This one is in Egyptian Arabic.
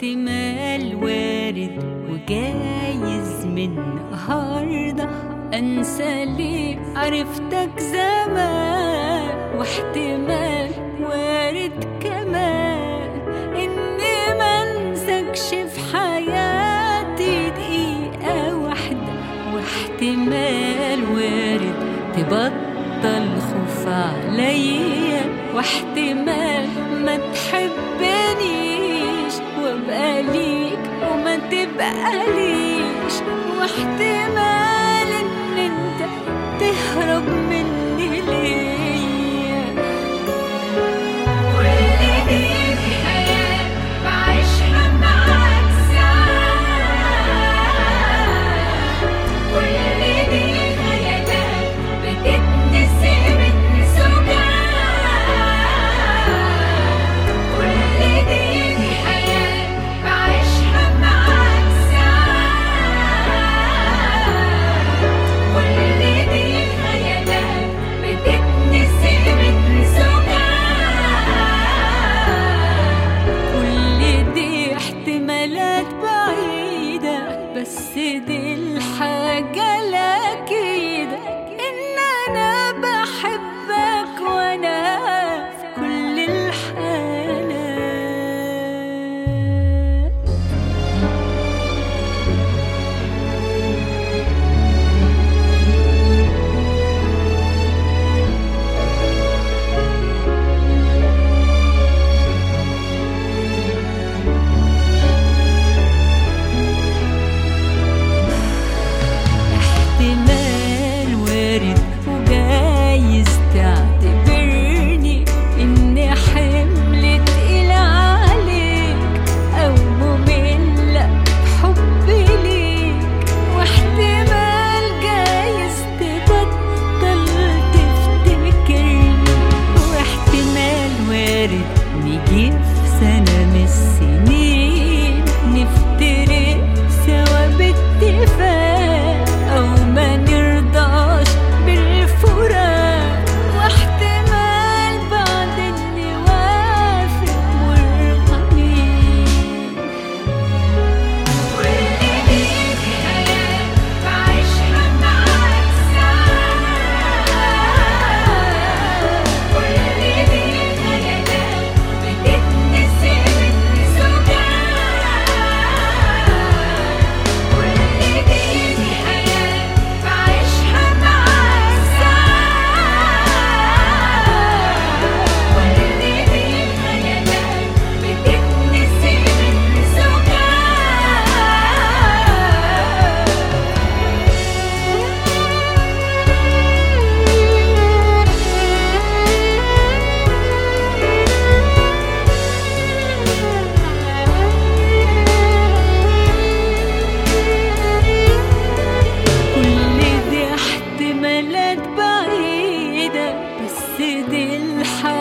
واحتمال وارد وجايز من النهاردة أنسى ليه عرفتك زمان واحتمال وارد كمان إني منسكش في حياتي دقيقة واحدة واحتمال وارد تبطل خوف عليا واحتمال ما تحبنيش وابقى ليك وما تبقى ليش واحتمال ان انت تهرب مني ليا كل دي حياة بعيشها معاك ساعات كل دي خيالات بتتنسي من سجات كل دي حياة بعيشها معاك ساعات كل دي خيالات بتتنسي من سجات كل دي احتمالات بعيدة بس دي الحاجة الأكيدة إن أنا بحبك وأنا في كل الحالات احتمال وارد وجايز تعتبرني إني حمل تقيل عليك أو مملة حبي ليك واحتمال جايز تبطل تفتكرني واحتمال وارد نيجي في سنة من السنين نفترق سوا باتفاق أو ما نرضاش بالفراق واحتمال بعدين نوافق مرغمين كل دي حياة بعيشها معاك ساعات كل دي خيالات بتتنسي من سجات كل دي حياة بعيشها معاك ساعات كل دي خيالات بتتنسي من كل دي احتمالات بعيدة بس دي الحاجة